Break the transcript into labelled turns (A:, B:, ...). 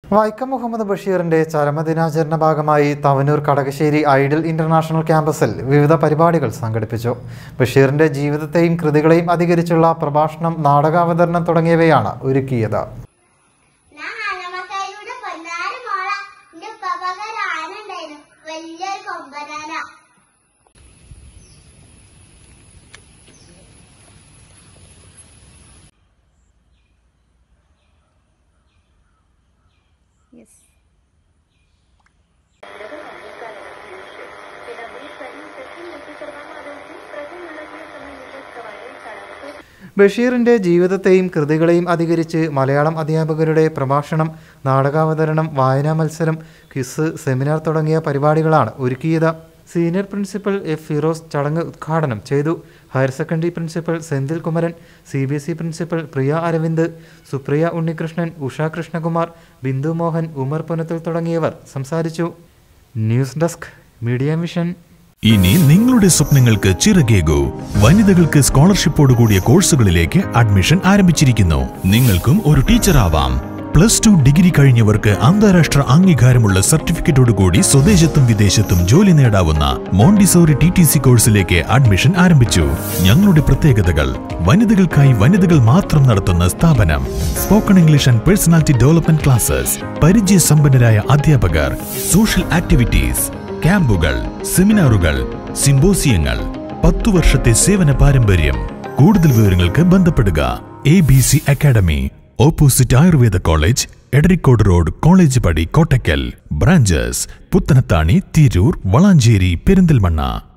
A: വൈക്കം മുഹമ്മദ് ബഷീറിന്റെ ചരമദിനാചരണ ഭാഗമായി Thavanur Kadakassery Idol international ക്യാമ്പസിൽ വിവിധ പരിപാടികൾ സംഘടിപ്പിച്ചു ബഷീറിന്റെ ജീവിതത്തെയും കൃതികളെയും അധികരിച്ചുള്ള പ്രഭാഷണം നാടകാവതരണം തുടങ്ങിയവയാണ് ഒരുക്കിയത്
B: ഞാൻ ഹനമക്കാരിയുടെ പൊന്നാര മോള എന്റെ ഉപ്പാപ്പാക്ക് ഒരു ആന ഉണ്ടായിരുന്നു വലിയൊരു കൊമ്പനാന
A: ബഷീറിന്റെ ജീവിതത്തെയും കൃതികളെയും അധികരിച്ച് മലയാളം അധ്യാപകരുടെ പ്രഭാഷണം നാടകാവതരണം വായനാ മത്സരം ക്വിസ് സെമിനാർ തുടങ്ങിയ പരിപാടികളാണ് ഒരുക്കിയത് സീനിയർ പ്രിൻസിപ്പൽ എഫ് ഫിറോസ് ചടങ്ങ് ഉദ്ഘാടനം ചെയ്തു higher secondary principal Senthil Kumaran C B S E principal Priya Aravind Supriya Unnikrishnan Usha Krishnakumar Bindu Mohan Umar Punathil തുടങ്ങിയവർ സംസാരിച്ചു ന്യൂസ് ഡെസ്ക് മീഡിയ മിഷൻ
C: ഇനി നിങ്ങളുടെ സ്വപ്നങ്ങൾക്ക് ചിറകേകൂ വനിതകൾക്ക് സ്കോളർഷിപ്പോട് കൂടിയ കോഴ്സുകളിലേക്ക് അഡ്മിഷൻ ആരംഭിച്ചിരിക്കുന്നു നിങ്ങൾക്കും ഒരു ടീച്ചർ ആവാം പ്ലസ് ടു ഡിഗ്രി കഴിഞ്ഞവർക്ക് അന്താരാഷ്ട്ര അംഗീകാരമുള്ള സർട്ടിഫിക്കറ്റോട് കൂടി സ്വദേശത്തും വിദേശത്തും ജോലി നേടാവുന്ന മോണ്ടിസോറി ടി ടി സി കോഴ്സിലേക്ക് അഡ്മിഷൻ ആരംഭിച്ചു ഞങ്ങളുടെ പ്രത്യേകതകൾ വനിതകൾക്കായി വനിതകൾ മാത്രം നടത്തുന്ന സ്ഥാപനം spoken English and personality development classes പരിചയസമ്പന്നരായ അധ്യാപകർ സോഷ്യൽ ആക്ടിവിറ്റീസ് ക്യാമ്പുകൾ സെമിനാറുകൾ സിംബോസിയങ്ങൾ പത്തു വർഷത്തെ സേവന പാരമ്പര്യം കൂടുതൽ വിവരങ്ങൾക്ക് ബന്ധപ്പെടുക A B C academy opposite Ayurveda college Edarikode road college പടി കോട്ടക്കൽ ബ്രാഞ്ചസ് പുത്തനത്താണി തിരൂർ വളാഞ്ചേരി പെരിന്തൽമണ്ണ